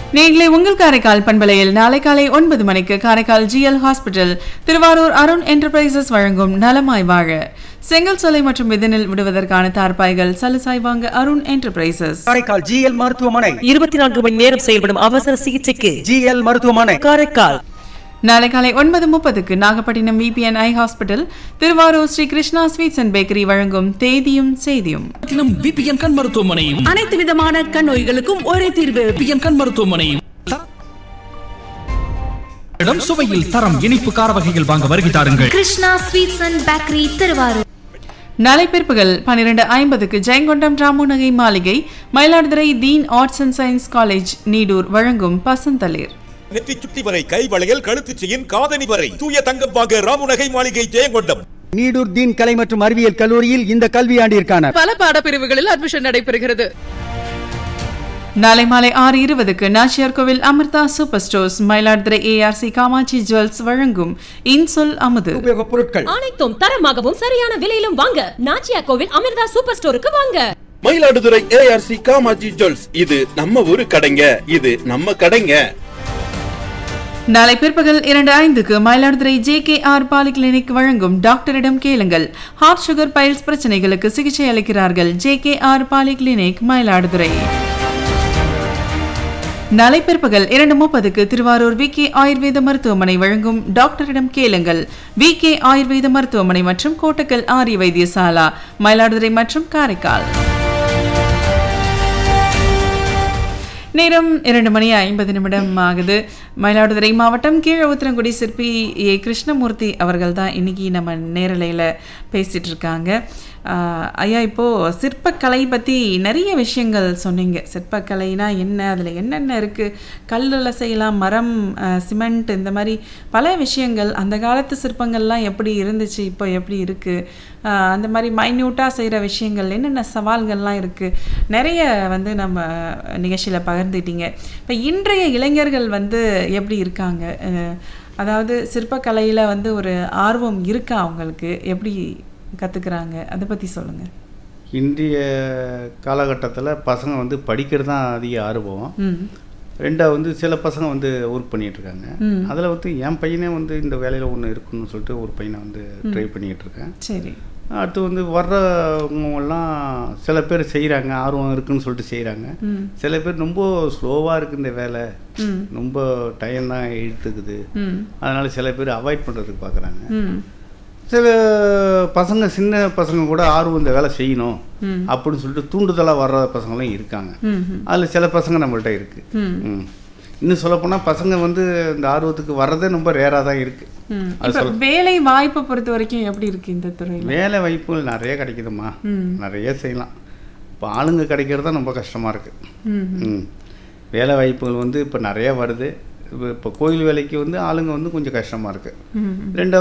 நீங்களே உங்கள் காரைக்கால் பண்பலையில் நாளை காலை ஒன்பது மணிக்கு Karaikal GL hospital Thiruvarur Arun enterprises வழங்கும் நலமாய் வாழ செங்கல் சோலை மற்றும் விதனில் விடுவதற்கான தார்பாய்கள் சலுசாய் வாங்க அருண் என்டர்பிரைசஸ் காரைக்கால் ஜிஎல் மருத்துவமனை இருபத்தி நான்கு மணி நேரம் செயல்படும் அவசர சிகிச்சைக்கு ஜிஎல் மருத்துவமனை காரைக்கால் நாளை காலை ஒன்பது முப்பதுக்கு Nagapattinam VPN eye hospital Thiruvarur Shri Krishna sweets and bakery வழங்கும் தேதியும் செய்தியும் பட்டினம் விபிஎன் கண் மருத்துவமனையும் அனைத்து விதமான கண் நோய்களுக்கும் ஒரே தீர்வு விபிஎன் கண் மருத்துவமனையும் இடம் சுவையில் தரம் இனிப்பு கார வகைகள் வாங்க வருகை தாருங்கள் Krishna sweets and bakery Thiruvarur நாளை பிற்பகல் பன்னிரண்டு ஐம்பதுக்கு ஜெயங்கொண்டம் ராமு நகை மாளிகை Mayiladuthurai Deen arts and science college Needur வழங்கும் பசந்தளிர் நெத்தி சுட்டி வரை கை வளையல் கழுத்து செயின் காதணி வரை தூய தங்கம் வாங்க ராமுநகை மாளிகை ஜெயங்கொண்டம் நீடூர் தீன் கலை மற்றும் அறிவியல் கல்லூரியில் இந்த கல்வியாண்டிற்கான பல பாடப்பிரிவுகளில் அட்மிஷன் நடைபெறுகிறது நாளை மாலை ஆறு இருபதுக்கு Nachiyar Koil Amirtha super stores Mayiladuthurai ARC Kamatchi jewels வழங்கும் இன்சொல் அமுது உபயோகப் பொருட்கள் அனைத்தும் தரமாகவும் சரியான விலையிலும் வாங்க நாச்சியா கோவில் அமிர்தா சூப்பர் ஸ்டோருக்கு வாங்க மயிலாடுதுறை ஏஆர்சி காமாஜி ஜுவல்ஸ் இது நம்ம ஊரு கடைங்க இது நம்ம கடைங்க நாளை பிற்பகல் இரண்டு ஐந்துக்கு Mayiladuthurai J K R polyclinic வழங்கும் டாக்டரிடம் கேளுங்கள் ஹார்ட் சுகர் பைல்ஸ் பிரச்சனைகளுக்கு சிகிச்சை அளிக்கிறார்கள் J K R polyclinic Mayiladuthurai நாளை பிற்பகல் இரண்டு முப்பதுக்கு திருவாரூர் வி கே ஆயுர்வேத மருத்துவமனை வழங்கும் டாக்டரிடம் கேளுங்கள் வி கே ஆயுர்வேத மருத்துவமனை மற்றும் கோட்டக்கல் ஆரிய வைத்தியசாலா மயிலாடுதுறை மற்றும் காரைக்கால் நேரம் இரண்டு மணி ஐம்பது நிமிடம் ஆகுது மயிலாடுதுறை மாவட்டம் கீழ உத்திரங்குடி சிற்பி ஏ கிருஷ்ணமூர்த்தி அவர்கள் தான் இன்னைக்கு நம்ம நேரலையில் பேசிட்டு இருக்காங்க ஆஹ் ஐயா இப்போது சிற்பக்கலை பற்றி நிறைய விஷயங்கள் சொன்னீங்க சிற்பக்கலைனா என்ன அதில் என்னென்ன இருக்குது கல்லில் செய்யலாம் மரம் ஆஹ் சிமெண்ட் இந்த மாதிரி பல விஷயங்கள் அந்த காலத்து சிற்பங்கள்லாம் எப்படி இருந்துச்சு இப்போ எப்படி இருக்குது அந்த மாதிரி மைன்யூட்டாக செய்கிற விஷயங்கள் என்னென்ன சவால்கள்லாம் இருக்குது நிறைய வந்து நம்ம நிகழ்ச்சியில் பகிர்ந்துட்டீங்க இப்போ இன்றைய இளைஞர்கள் வந்து எப்படி இருக்காங்க அஹ் அதாவது சிற்பக்கலையில் வந்து ஒரு ஆர்வம் இருக்கா அவங்களுக்கு எப்படி கற்றுக்குறாங்க அதை பற்றி சொல்லுங்கள் இன்றைய காலகட்டத்தில் பசங்க வந்து படிக்கிறது தான் அதிக ஆர்வம் ம் ரெண்டாவது வந்து சில பசங்க வந்து ஒர்க் பண்ணிட்டு இருக்காங்க ம். அதில் வந்து என் பையனே வந்து இந்த வேலையில் ஒன்று இருக்குன்னு சொல்லிட்டு ஒரு பையனை வந்து ட்ரை பண்ணிக்கிட்டு இருக்கேன் சரி அடுத்து வந்து வர்றவங்கெல்லாம் சில பேர் செய்கிறாங்க ஆர்வம் இருக்குன்னு சொல்லிட்டு செய்கிறாங்க ம் சில பேர் ரொம்ப ஸ்லோவாக இருக்குது இந்த வேலை ம் ரொம்ப டைம் தான் இழுத்துக்குது ம் அதனால் சில பேர் அவாய்ட் பண்ணுறதுக்கு பார்க்குறாங்க ம் சில பசங்க சின்ன பசங்க கூட ஆர்வம் இந்த வேலை செய்யணும் ம். அப்படின்னு சொல்லிட்டு தூண்டுதலாக வர்ற பசங்களும் இருக்காங்க ம் ம் அதில் சில பசங்க நம்மள்ட்ட இருக்கு ம். ம். இன்னும் சொல்லப்போனால் பசங்க வந்து இந்த ஆர்வத்துக்கு வர்றதே ரொம்ப ரேராக தான் இருக்கு ம் அது இப்போ சொல்ல வேலை வாய்ப்பை பொறுத்த வரைக்கும் எப்படி இருக்கு இந்த துறையில் வேலை வாய்ப்புகள் நிறைய கிடைக்குதும்மா ம். நிறைய செய்யலாம் இப்போ ஆளுங்க கிடைக்கிறது தான் ரொம்ப கஷ்டமாக இருக்கு ம் ம் வேலை வாய்ப்புகள் வந்து இப்போ நிறைய வருது இப்போ- இப்போ கோயில் வேலைக்கு வந்து ஆளுங்க வந்து கொஞ்சம் கஷ்டமாக இருக்கு ம் ரெண்டாவது